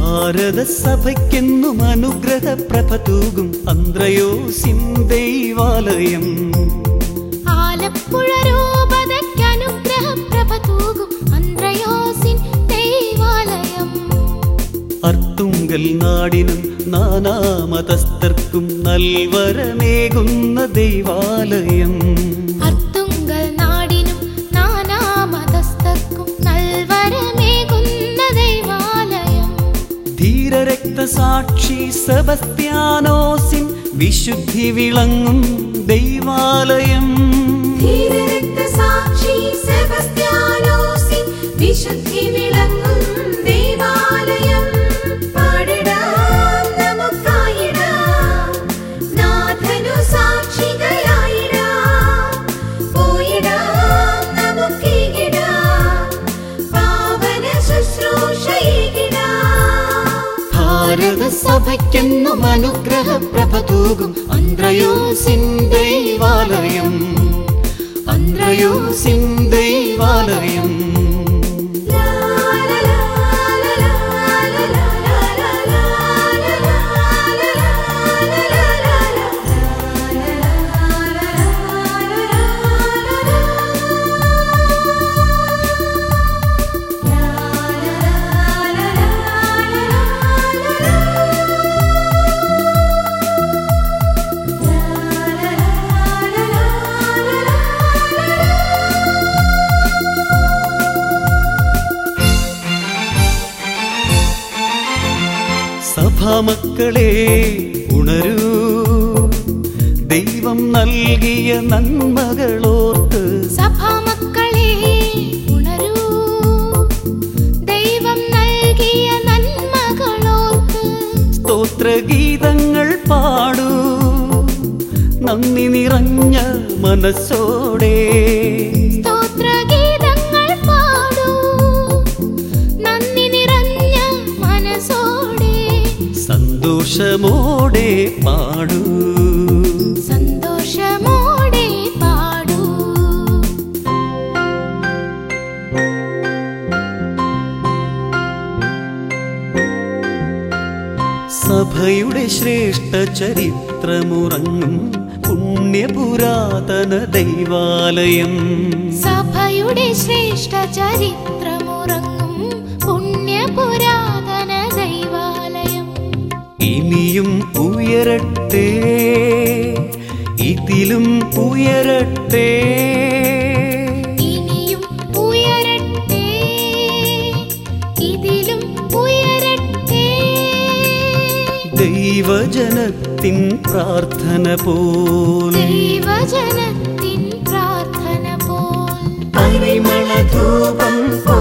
ഭാരത സഭയ്ക്കെന്നും അനുഗ്രഹ പ്രഭ തൂകും അന്ത്രയോസിൻ ദൈവാലയം ആലപ്പുഴ രൂപതയ്ക്കനുഗ്രഹ പ്രഭ തൂകും അന്ത്രയോസിൻ ദൈവാലയം അർത്തുങ്കൽ നാടിനും നാനാമതസ്ഥർക്കും നൽവരമേകുന്ന ദൈവാലയം അർത്തുങ്കൽ നാടിനും നാനാമതസ്ഥർക്കും നൽവരമേകുന്ന ദൈവാലയം ധീരരക്തസാക്ഷി സെബസ്ത്യാനോസിൻ വിശുദ്ധി വിളങ്ങും ദൈവാലയം ധീരരക്തസാക്ഷി സെബസ്ത്യാനോസിൻ വിശുദ്ധി വിളങ്ങും ദേവാലയം പാടിടാം നമുക്കായിടാം നാഥനു സാക്ഷികളായിടാം പോയിടാം നമുക്കീകിടാം പാവന ശുശ്രൂഷയിടാം ഭാരത സഭയ്ക്കെന്നും അനുഗ്രഹ പ്രഭ തൂകും അന്ത്രയോസിൻ ദൈവാലയം അന്ത്രയോസിൻ ദൈവാലയം സഭാമക്കളെ ഉണരൂ ദൈവം നൽകിയ നന്മകളോർത്ത് സഭാമക്കളെ ഉണരൂ ദൈവം നൽകിയ നന്മകളോർത്ത് സ്തോത്രഗീതങ്ങൾ പാടൂ നന്ദി നിറഞ്ഞ മനസ്സോടെ സ്തോത്രഗീതങ്ങൾ പാടൂ നന്ദി നിറഞ്ഞ മനസ്സോടെ സന്തോഷമോടെ പാടൂ സന്തോഷമോടെ പാടൂ സഭയുടെ ശ്രേഷ്ഠ ചരിത്രമുറങ്ങും പുണ്യപുരാതന ദൈവാലയം സഭയുടെ ശ്രേഷ്ഠ ചരിത്രമുറങ്ങും പുണ്യപുരാതന ദൈവാലയം ഇനിയും ഉയരട്ടെ ഇതിലും ഉയരട്ടെ ഇനിയും ഉയരട്ടെ ഇതിലും ഉയരട്ടെ ദൈവജനത്തിൻ പ്രാർത്ഥന പോൽ ദൈവജനത്തിൻ പ്രാർത്ഥന പോൽ പരിമളധൂപം പോ